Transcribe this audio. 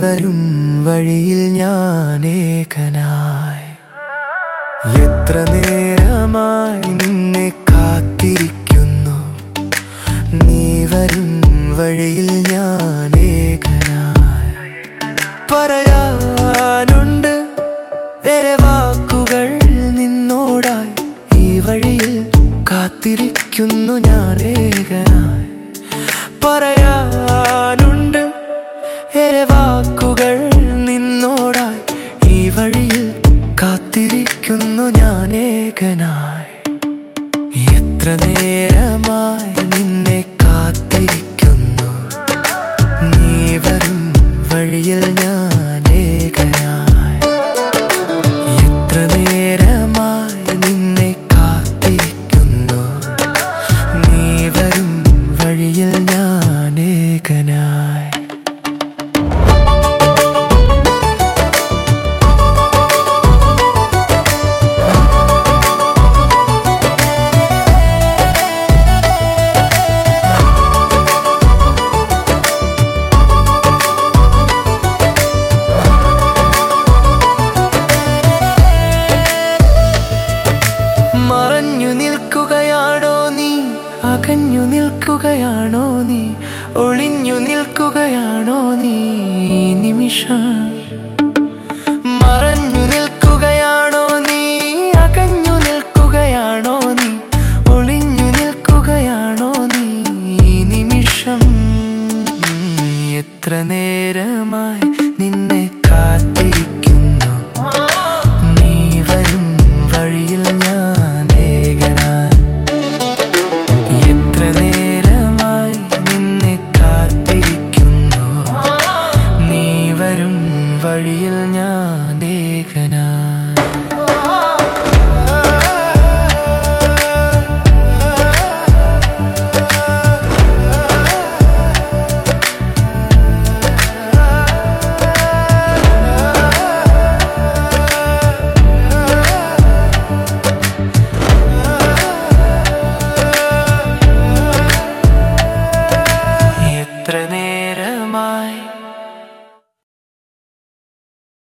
വരും വഴിയിൽ ഞാൻ ഏകനായി എത്ര നേരമായി നിന്നെ കാത്തിരിക്കുന്നു നീ വരും വഴിയിൽ ഞാൻ ഏകനായി പറയാനുണ്ട് വേറെ വാക്കുകൾ നിന്നോടായി ഈ വഴിയിൽ കാത്തിരിക്കുന്നു ഞാൻ ഏകനായി പറയാനുണ്ട് ഏറെ വാക്കുകൾ നിന്നോടായി ഈ വഴിയിൽ കാത്തിരിക്കുന്നു ഞാൻ ഏകനായി എത്ര നേരമായി നിന്നെ കാത്തിരിക്കുന്നു നീ വരും വഴിയിൽ ഞാൻ ഏകനായി എത്ര നേരമായി നിന്നെ കാത്തിരിക്കുന്നു നീ വരും വഴിയിൽ ഞാൻ ഏകനായി മറഞ്ഞു നിൽക്കുകയാണോ നീ അകഞ്ഞു നിൽക്കുകയാണോ നീ ഒളിഞ്ഞു നിൽക്കുകയാണോ നീ ഈ നിമിഷം മറഞ്ഞു നിൽക്കുകയാണോ നീ അകഞ്ഞു നിൽക്കുകയാണോ നീ ഒളിഞ്ഞു നിൽക്കുകയാണോ നീ ഈ നിമിഷം എത്ര നേരമായി നിന്നെ കാത്തിരിക്കുന്നു നീ വരും വഴിയിൽ ഞാൻ ഏകനായി എത്ര നേരമായി നിന്നെ കാത്തിരിക്കുന്നു നീ വരും വഴിയിൽ ഞാൻ ഏകനായി